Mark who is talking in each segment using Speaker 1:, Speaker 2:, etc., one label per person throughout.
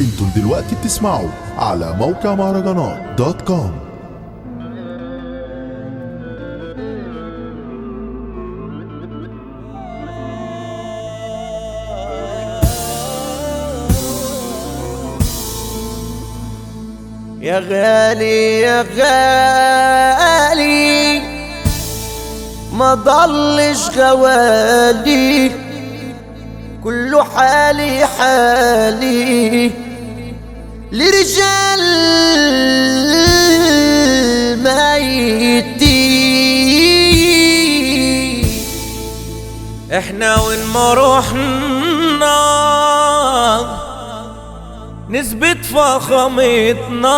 Speaker 1: انتوا دلوقتي بتسمعوا على موقع مهرجانات دوت كوم
Speaker 2: يا غالي يا غالي ما ضلش غوالي كله حالي حالي لرجال ميتين احنا وين ما رحنا نثبت فخامتنا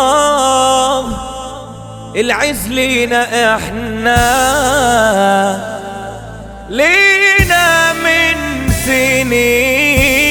Speaker 2: العز لينا احنا لينا من سنين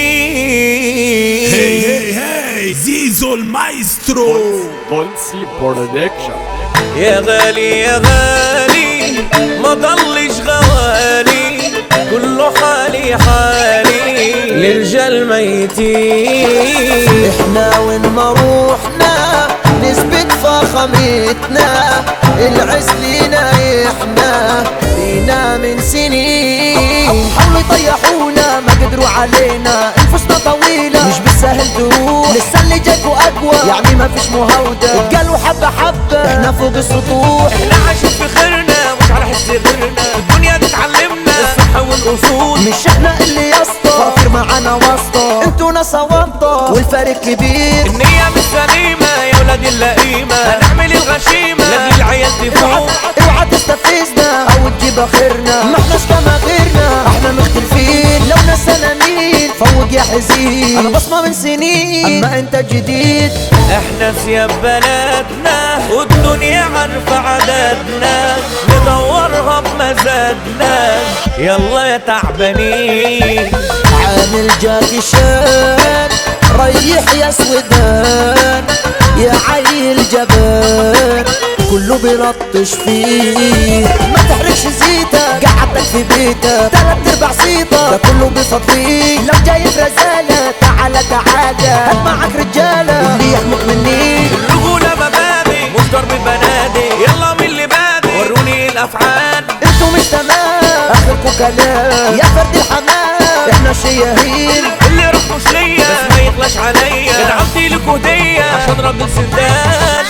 Speaker 3: Hey, hey, hey, Zizo il maestro!
Speaker 4: Bolsi Production
Speaker 2: يا غالي يا غالي ما ضلش غوالي كله حالي حالي للرجال ميتين احنا وين ما روحنا نثبت فخامتنا العز لينا احنا لينا من سنين حاولوا يطيحونا ما قدروا علينا انفسنا طويلة مش بالسهل تروح لسه اللي جاكوا اقوى يعني ما فيش مهاودة قالوا حبة حبة احنا فوق السطوح احنا عايشين في خيرنا مش على حس غيرنا الدنيا دي تعلمنا الصح والاصول مش احنا اللي يا اسطى فاكر معانا واسطة انتوا ناس واسطة والفرق كبير النية مش سليمة يا ولاد اللئيمة هنعمل الغشيمة لاجل العيال تفوق اوعى تستفزنا او تجيب اخرنا ما احناش كما غيرنا احنا مختلفين لو نسانا مين فوق يا حزين انا بصمة من سنين اما انت جديد احنا ثياب بلدنا والدنيا عارفة عددنا ندورها بمزاجنا يلا يا تعبانين عامل جاكي شان ريح يا سودان يا عيل جبان كله بيلطش فيه ما تحرقش زيتك قعدتك في بيتك تلات ارباع صيتك ده كله بيفضيك لو جاي برزالة تعالى تعالى هات معاك رجالة اللي يحمق مني الرجولة مبادئ مش ضرب بنادق يلا مين اللي بادئ وروني الافعال انتوا مش تمام اخركم كلام يا فرد الحمام احنا شياهين اللي راح مش ليا بس ما يغلاش عليا ادعمتي لك هدية عشان رب السندان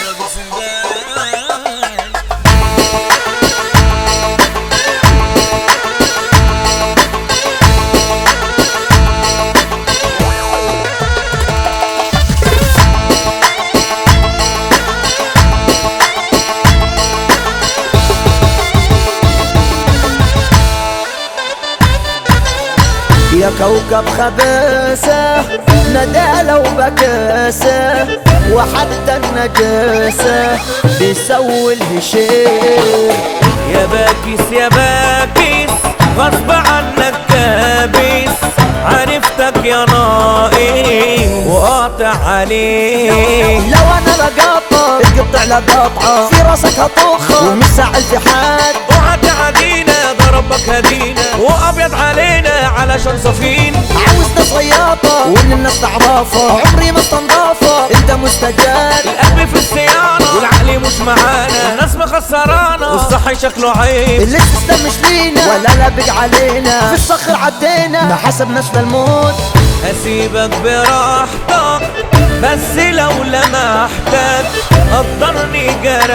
Speaker 2: يا كوكب خباسة ندالة وبكاسة وحتى النجاسة بيسوي الهشيم يا باكس يا باكس غصب عنك كابس عرفتك يا ناقص وقاطع عليك لو انا بقاطع تقطع لقطعة في راسك هطخة ومش ساعة التحاد اوعى تعادينا ده ربك هدينا وابيض علينا علشان صفين عاوزنا صياطة وان الناس تعرفها عمري ما استنضافة انت مستجاب القلب في الصيانة والعقل مش معانا ناس مخسرانا والصحي شكله عيب اللي السيستم مش لينا ولا لابق علينا في الصخر عدينا ما حسبناش للموت هسيبك براحتك بس لو لمحتك قدرني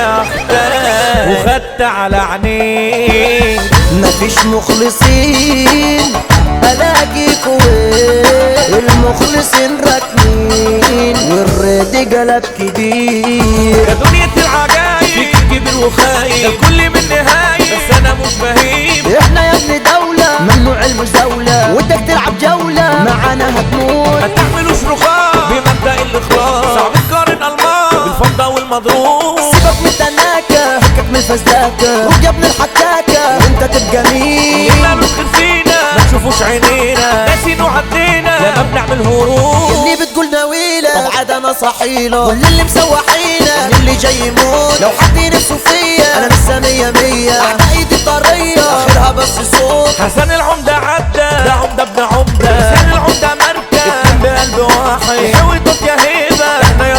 Speaker 2: جرحتك وخدت على عينيك مفيش مخلصين الاقيك وين المخلصين راكنين والرد قلب كبير يا دنيا العجايب فيك كبير وخايب الكل من نهاية بس انا مش بهيب احنا يا ابن دولة ممنوع المزاولة ودك تلعب جولة معانا هتموت ما تعملوش رخاء بمبدأ الاخلاص صعب تقارن الماس بالفضة والمضروب سيبك من التناكة فكك من الفزاكة رجع ابن الحكاكة وانت تبقى مين احنا نسخر فينا ما تشوفوش عينينا ناسين وعدينا لما بنعمل هروب اللي بتقول ناويلة طب عاد انا صحيلة كل اللي مسوحينا من اللي جاي يموت لو حد نفسه فيا انا لسه مية مية على ايدي طرية اخرها بس صوت حسن العمدة عدى ده عمدة ابن عمدة حسن العمدة مركز الاتنين بقلب واحد حاول يا هي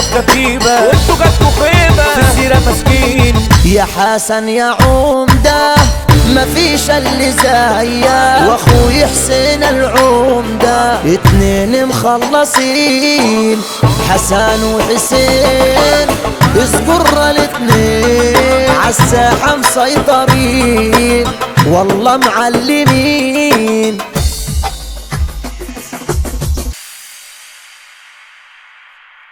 Speaker 5: كتيبة وانتوا جاتكوا خيبة في السيرة مسكين
Speaker 2: يا حسن يا عمدة مفيش اللي زيك واخوي حسين العمدة اتنين مخلصين حسن وحسين اذكر الاتنين عالساحة مسيطرين والله معلمين